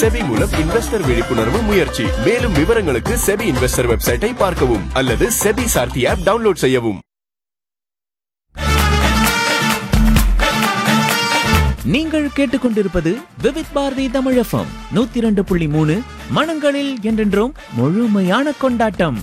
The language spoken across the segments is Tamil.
செபி மூலம் இன்வெஸ்டர் விழிப்புணர்வு முயற்சி மேலும் விவரங்களுக்கு செபி இன்வெஸ்டர் வெப்சைட்டை பார்க்கவும் அல்லது செபி சார்த்தி ஆப் டவுன்லோட் செய்யவும் நீங்கள் கேட்டுக்கொண்டிருப்பது விவித் பாரதி தமிழ் எஃப்எம் நூத்தி இரண்டு புள்ளி மூணு மனங்களில் என்றென்றும் முழுமையான கொண்டாட்டம்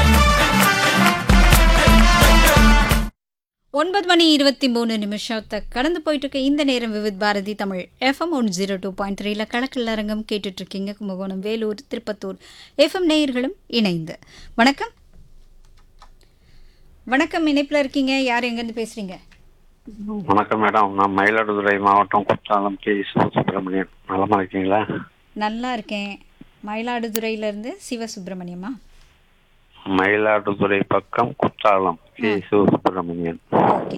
ஒன்பது மணி இருபத்தி மூணு நிமிஷத்தை கடந்து போயிட்டு இருக்க இந்த நேரம் Vividh Bharati Tamil FM one zero two point த்ரீல கலக்கல் அரங்கம் கேட்டுட்டு இருக்கீங்க கும்பகோணம் வேலூர் திருப்பத்தூர் எஃப்எம் நேயர்களும் இணைந்து வணக்கம் வணக்கம் இணைப்பில் இருக்கீங்க யார் எங்கேருந்து பேசுறீங்க வணக்கம் மேடம் நான் மயிலாடுதுறை மாவட்டம் குற்றாலம் கே சுப்பிரமணியன் நலமா இருக்கீங்களா நல்லா இருக்கேன் மயிலாடுதுறையிலேருந்து சிவசுப்பிரமணியமா மயிலாடுதுறை பக்கம் குற்றாலம் கே சுப்பிரமணியன் ஓகே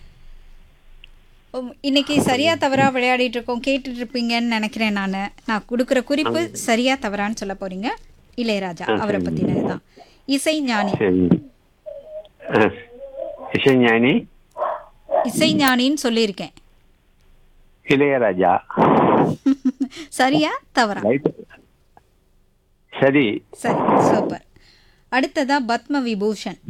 உம், இன்னைக்கு சரியா தவறா விளையாடிட்டு இருக்கோம் கேட்டுட்டு இருப்பீங்கன்னு நினைக்கிறேன் நான் நான் கொடுக்குற குறிப்பு சரியா தவறான்னு சொல்ல போறீங்க இளையராஜா அவரை பத்தினது தான் இசை ஞானி சரி அஹ், இசைஞானி இசை ஞானின்னு சொல்லியிருக்கேன் இளையராஜா சரியா தவறா ரைட் சரி சரி சூப்பர் அடுத்ததா பத்ம விபூஷன்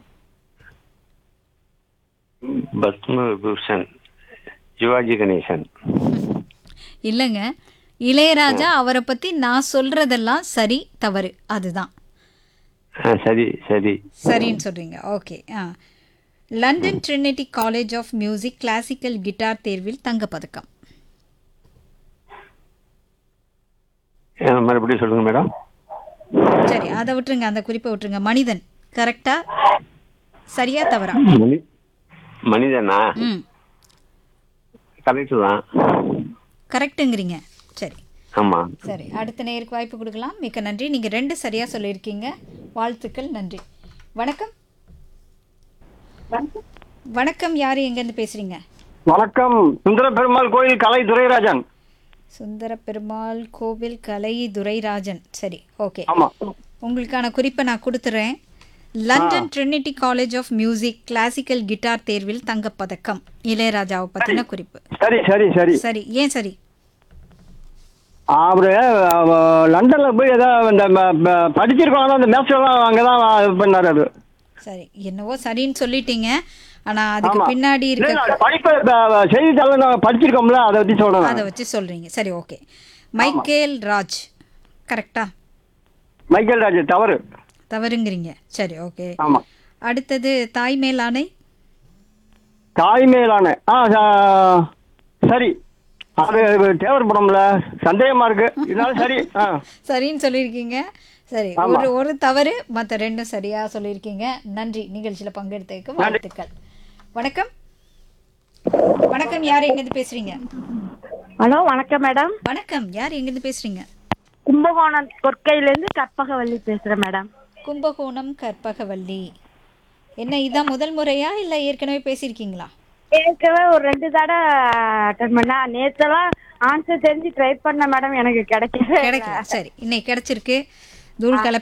பத்ம விபூஷன் சிவாஜி கணேசன் இல்லைங்க இளையராஜா அவரை பத்தி நான் சொல்றதெல்லாம் சரி தவறு அதுதான் அஹ், சரி சரி சரின்னு சொல்றீங்க ஓகே ஆ London Trinity college of music classical guitar தேர்வில் தங்கப்பதக்கம் அஹ், மறுபடியும் சொல்லுங்க மேடம் சரி அதை விட்டுருங்க அந்த குறிப்பை விட்டுருங்க மனிதன் கரெக்டா சரியா தவறா மனி மனிதனா ம் கரெக்டு தான் கரெக்ட்டுங்கிறீங்க சரி ஆமா சரி அடுத்த நேருக்கு வாய்ப்பு கொடுக்கலாம் மிக்க நன்றி நீங்க ரெண்டு சரியா சொல்லியிருக்கீங்க வாழ்த்துக்கள் நன்றி வணக்கம் வணக்கம் யார் எங்கேருந்து பேசுறீங்க வணக்கம் சுந்தர பெருமாள் கோயில் கலை துரைராஜன் சுந்தர பெருமாள் கோவில் கலை துரைராஜன் சரி ஓகே ஆமா உங்களுக்கான குறிப்பை நான் கொடுத்துறேன் London Trinity college of music classical guitar தேர்வில் தங்கப்பதக்கம் இளையராஜாவை பற்றின குறிப்பு சரி சரி சரி சரி ஏன் சரி அவரு அஹ், லண்டன்ல போய் ஏதோ இந்த ம- ம- படிச்சிருக்கோம் அந்த மேட்ச் எல்லாம் அங்கதான் இது பண்ணாரு அது சரி என்னவோ சரின்னு சொல்லிட்டீங்க ஆனா அதுக்கு ஆமா. பின்னாடி இல்ல, இருக்க இல்ல, படிப்பு ப- செய்தித்தாள் நான் படிச்சிருக்கோம்ல அதை பத்தி அதை சொல்றேன் வச்சு சொல்றீங்க சரி ஓகே மைக்கேல் ராஜ் கரெக்டா மைக்கேல் ராஜ் தவறு தவறுங்கிறீங்க சரி ஓகே ஆமா அடுத்தது தாய் மேலானை தாய் மேலான ஆ ச- சரி அது தேவர் படம்ல சந்தேகமா இருக்கு இதனால சரி ஆ சரின்னு சொல்லியிருக்கீங்க சரி ஆமா. ஒரு ஒரு தவறு மற்ற ரெண்டும் சரியா சொல்லியிருக்கீங்க நன்றி நிகழ்ச்சியில் பங்கெடுத்ததுக்கு வாழ்த்துக்கள் வணக்கம் வணக்கம் யார் எங்கேருந்து பேசுறீங்க ஹலோ வணக்கம் மேடம் வணக்கம் யார் எங்கேருந்து பேசுறீங்க கும்பகோணம் கொற்கையிலேருந்து கற்பகவள்ளி பேசுகிறேன் மேடம் கும்பகோணம் கற்பகவல்லி என்ன இதான் முதல் முறையா இல்லை ஏற்கனவே பேசியிருக்கீங்களா ஏற்கனவே ஒரு ரெண்டு தடவை அட்டன் பண்ணா நேற்றெல்லாம் ஆன்சர் தெரிஞ்சு ட்ரை பண்ண மேடம் எனக்கு கிடைக்கவே இல்லை. கிடைக்கல சரி இன்னைக்கு கிடைச்சிருக்கு தூள் கலப்பி